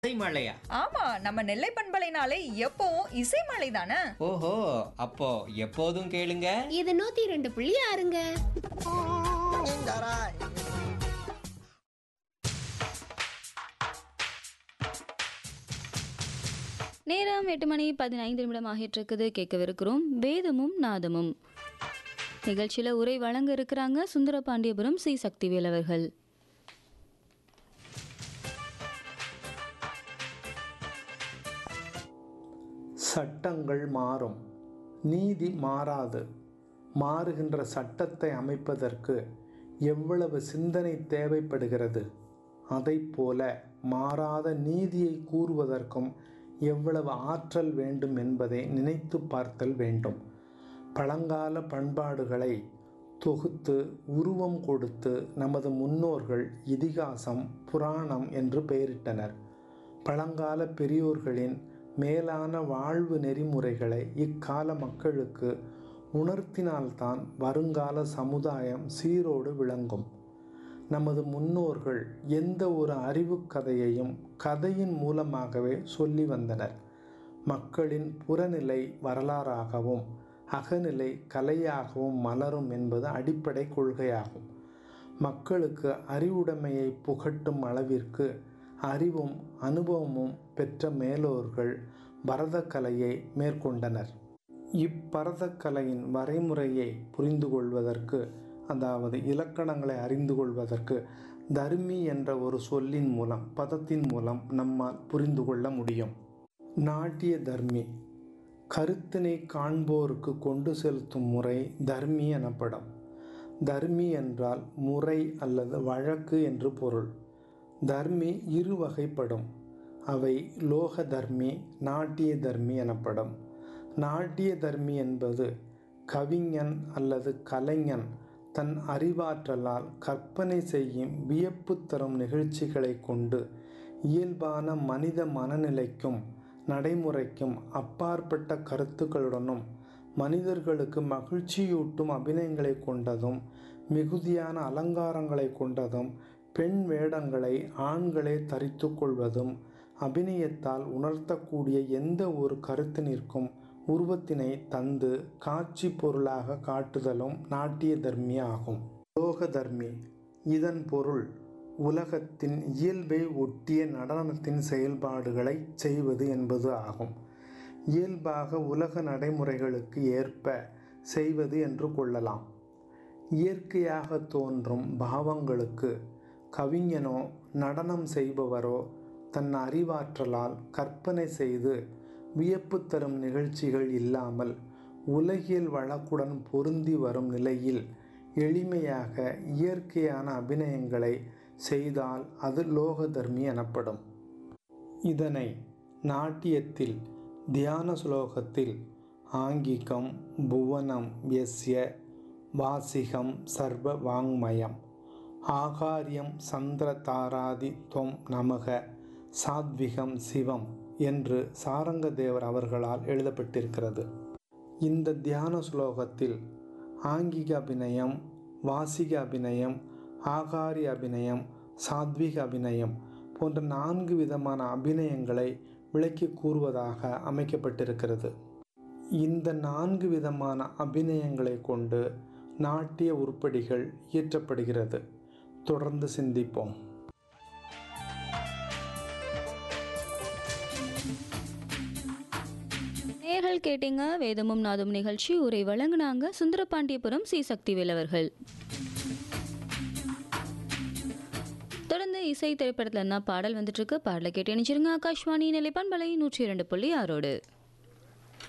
இசைமலையா ஆமா நம்ம நெல்லை பண்பலைனாலே எப்பவும் இசைமலை தானே ஓஹோ அப்போ எப்போதும் கேளுங்க இது நூத்தி ரெண்டு புள்ளி ஆறுங்க நேரம் எட்டு மணி பதினைந்து நிமிடம் ஆகிட்டு கேட்கவிருக்கிறோம் வேதமும் நாதமும் நிகழ்ச்சியில் உரை வழங்க இருக்கிறாங்க சுந்தர பாண்டியபுரம் சி சக்திவேல் அவர்கள் சட்டங்கள் மாறும் நீதி மாறாது மாறுகின்ற சட்டத்தை அமைப்பதற்கு எவ்வளவு சிந்தனை தேவைப்படுகிறது அதைப்போல மாறாத நீதியை கூறுவதற்கும் எவ்வளவு ஆற்றல் வேண்டும் என்பதை நினைத்து பார்த்தல் வேண்டும் பழங்கால பண்பாடுகளை தொகுத்து உருவம் கொடுத்து நமது முன்னோர்கள் இதிகாசம் புராணம் என்று பெயரிட்டனர் பழங்கால பெரியோர்களின் மேலான வாழ்வு நெறிமுறைகளை இக்கால மக்களுக்கு உணர்த்தினால்தான் வருங்கால சமுதாயம் சீரோடு விளங்கும் நமது முன்னோர்கள் எந்த ஒரு அறிவுக் கதையையும் கதையின் மூலமாகவே சொல்லி வந்தனர் மக்களின் புறநிலை வரலாறாகவும் அகநிலை கலையாகவும் மலரும் என்பது அடிப்படை கொள்கையாகும் மக்களுக்கு அறிவுடைமையை புகட்டும் அளவிற்கு அறிவும் அனுபவமும் பெற்ற மேலோர்கள் பரதக்கலையை மேற்கொண்டனர் இப்பரதக்கலையின் வரைமுறையை புரிந்து கொள்வதற்கு அதாவது இலக்கணங்களை அறிந்து கொள்வதற்கு தர்மி என்ற ஒரு சொல்லின் மூலம் பதத்தின் மூலம் நம்மால் புரிந்து கொள்ள முடியும் நாட்டிய தர்மி கருத்தினை காண்போருக்கு கொண்டு செலுத்தும் முறை தர்மி எனப்படும் தர்மி என்றால் முறை அல்லது வழக்கு என்று பொருள் தர்மி இரு வகைப்படும் அவை லோக தர்மி நாட்டிய தர்மி எனப்படும் நாட்டிய தர்மி என்பது கவிஞன் அல்லது கலைஞன் தன் அறிவாற்றலால் கற்பனை செய்யும் வியப்பு தரும் நிகழ்ச்சிகளை கொண்டு இயல்பான மனித மனநிலைக்கும் நடைமுறைக்கும் அப்பாற்பட்ட கருத்துக்களுடனும் மனிதர்களுக்கு மகிழ்ச்சியூட்டும் அபிநயங்களை கொண்டதும் மிகுதியான அலங்காரங்களை கொண்டதும் பெண் வேடங்களை ஆண்களே தரித்து கொள்வதும் அபிநயத்தால் உணர்த்தக்கூடிய எந்த ஒரு கருத்தினிற்கும் உருவத்தினை தந்து காட்சி பொருளாக காட்டுதலும் நாட்டிய தர்மி ஆகும் லோக தர்மி இதன் பொருள் உலகத்தின் இயல்பை ஒட்டிய நடனத்தின் செயல்பாடுகளை செய்வது என்பது ஆகும் இயல்பாக உலக நடைமுறைகளுக்கு ஏற்ப செய்வது என்று கொள்ளலாம் இயற்கையாக தோன்றும் பாவங்களுக்கு கவிஞனோ நடனம் செய்பவரோ தன் அறிவாற்றலால் கற்பனை செய்து வியப்பு தரும் நிகழ்ச்சிகள் இல்லாமல் உலகியல் வழக்குடன் பொருந்தி வரும் நிலையில் எளிமையாக இயற்கையான அபிநயங்களை செய்தால் அது லோகதர்மி எனப்படும் இதனை நாட்டியத்தில் தியான ஸ்லோகத்தில் ஆங்கிகம் புவனம் எஸ்ய வாசிகம் சர்வ வாங்மயம் ஆகாரியம் சந்திர தாராதி தொம் நமக சாத்விகம் சிவம் என்று சாரங்கதேவர் அவர்களால் எழுதப்பட்டிருக்கிறது இந்த தியான ஸ்லோகத்தில் ஆங்கிக அபிநயம் வாசிக அபிநயம் ஆகாரி அபிநயம் சாத்விக அபிநயம் போன்ற நான்கு விதமான அபிநயங்களை விளக்கி கூறுவதாக அமைக்கப்பட்டிருக்கிறது இந்த நான்கு விதமான அபிநயங்களை கொண்டு நாட்டிய உருப்படிகள் இயற்றப்படுகிறது தொடர்ந்து சிந்திப்போம் நேர்கள் கேட்டீங்க வேதமும் நாதமும் நிகழ்ச்சி உரை வழங்கினாங்க சுந்தர பாண்டியபுரம் சி சக்திவேல் அவர்கள் தொடர்ந்து இசை திரைப்படத்துல என்ன பாடல் வந்துட்டு இருக்கு பாடலை கேட்டு இணைச்சிருங்க ஆகாஷ்வாணி நிலைப்பான் பலை நூற்றி இரண்டு புள்ளி ஆறோடு